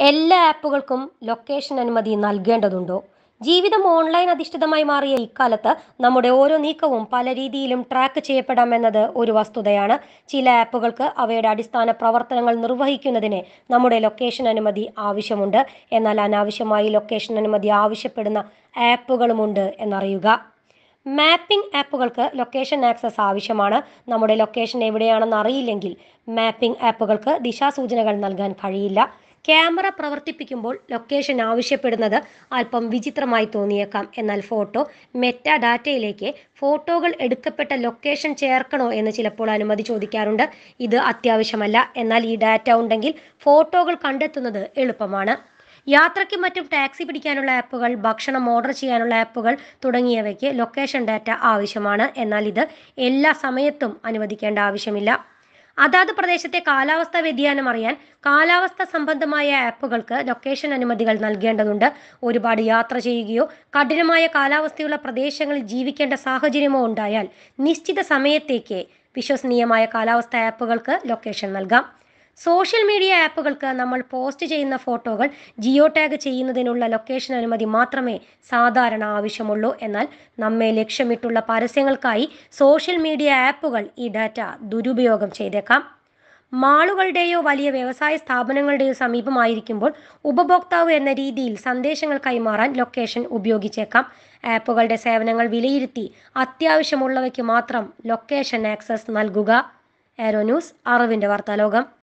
എല്ലാ ആപ്പുകൾക്കും ലൊക്കേഷൻ അനുമതി നൽകേണ്ടതുണ്ടോ ജീവിതം ഓൺലൈൻ അധിഷ്ഠിതമായി മാറിയ ഇക്കാലത്ത് നമ്മുടെ ഓരോ നീക്കവും പല രീതിയിലും ട്രാക്ക് ചെയ്യപ്പെടാമെന്നത് ഒരു വസ്തുതയാണ് ചില ആപ്പുകൾക്ക് അവയുടെ അടിസ്ഥാന പ്രവർത്തനങ്ങൾ നിർവഹിക്കുന്നതിന് നമ്മുടെ ലൊക്കേഷൻ അനുമതി ആവശ്യമുണ്ട് എന്നാൽ അനാവശ്യമായി ലൊക്കേഷൻ അനുമതി ആവശ്യപ്പെടുന്ന ആപ്പുകളുമുണ്ട് എന്നറിയുക മാപ്പിംഗ് ആപ്പുകൾക്ക് ലൊക്കേഷൻ ആക്സസ് ആവശ്യമാണ് നമ്മുടെ ലൊക്കേഷൻ എവിടെയാണെന്ന് അറിയില്ലെങ്കിൽ മാപ്പിംഗ് ആപ്പുകൾക്ക് ദിശാസൂചനകൾ നൽകാൻ കഴിയില്ല ക്യാമറ പ്രവർത്തിപ്പിക്കുമ്പോൾ ലൊക്കേഷൻ ആവശ്യപ്പെടുന്നത് അല്പം വിചിത്രമായി തോന്നിയേക്കാം എന്നാൽ ഫോട്ടോ മെറ്റ ഡാറ്റയിലേക്ക് ഫോട്ടോകൾ എടുക്കപ്പെട്ട ലൊക്കേഷൻ ചേർക്കണോ എന്ന് ചിലപ്പോൾ അനുമതി ചോദിക്കാറുണ്ട് ഇത് അത്യാവശ്യമല്ല എന്നാൽ ഈ ഡാറ്റ ഉണ്ടെങ്കിൽ ഫോട്ടോകൾ കണ്ടെത്തുന്നത് എളുപ്പമാണ് യാത്രയ്ക്കും മറ്റും ടാക്സി പിടിക്കാനുള്ള ആപ്പുകൾ ഭക്ഷണം ഓർഡർ ചെയ്യാനുള്ള ആപ്പുകൾ തുടങ്ങിയവയ്ക്ക് ലൊക്കേഷൻ ഡാറ്റ ആവശ്യമാണ് എന്നാൽ ഇത് എല്ലാ സമയത്തും അനുവദിക്കേണ്ട ആവശ്യമില്ല അതാത് പ്രദേശത്തെ കാലാവസ്ഥാ വ്യതിയാനം അറിയാൻ കാലാവസ്ഥ സംബന്ധമായ ആപ്പുകൾക്ക് ലൊക്കേഷൻ അനുമതികൾ നൽകേണ്ടതുണ്ട് ഒരുപാട് യാത്ര ചെയ്യുകയോ കഠിനമായ കാലാവസ്ഥയുള്ള പ്രദേശങ്ങളിൽ ജീവിക്കേണ്ട സാഹചര്യമോ ഉണ്ടായാൽ നിശ്ചിത സമയത്തേക്ക് വിശ്വസനീയമായ കാലാവസ്ഥ ആപ്പുകൾക്ക് ലൊക്കേഷൻ നൽകാം സോഷ്യൽ മീഡിയ ആപ്പുകൾക്ക് നമ്മൾ പോസ്റ്റ് ചെയ്യുന്ന ഫോട്ടോകൾ ജിയോ ടാഗ് ചെയ്യുന്നതിനുള്ള ലൊക്കേഷൻ അനുമതി മാത്രമേ സാധാരണ ആവശ്യമുള്ളൂ എന്നാൽ നമ്മെ ലക്ഷ്യമിട്ടുള്ള പരസ്യങ്ങൾക്കായി സോഷ്യൽ മീഡിയ ആപ്പുകൾ ഈ ഡാറ്റ ദുരുപയോഗം ചെയ്തേക്കാം മാളുകളുടെയോ വലിയ വ്യവസായ സ്ഥാപനങ്ങളുടെയോ സമീപമായിരിക്കുമ്പോൾ ഉപഭോക്താവ് എന്ന രീതിയിൽ സന്ദേശങ്ങൾ കൈമാറാൻ ലൊക്കേഷൻ ഉപയോഗിച്ചേക്കാം ആപ്പുകളുടെ സേവനങ്ങൾ വിലയിരുത്തി അത്യാവശ്യമുള്ളവയ്ക്ക് മാത്രം ലൊക്കേഷൻ ആക്സസ് നൽകുക ആരോ ന്യൂസ് അറിവിൻ്റെ വാർത്താലോകം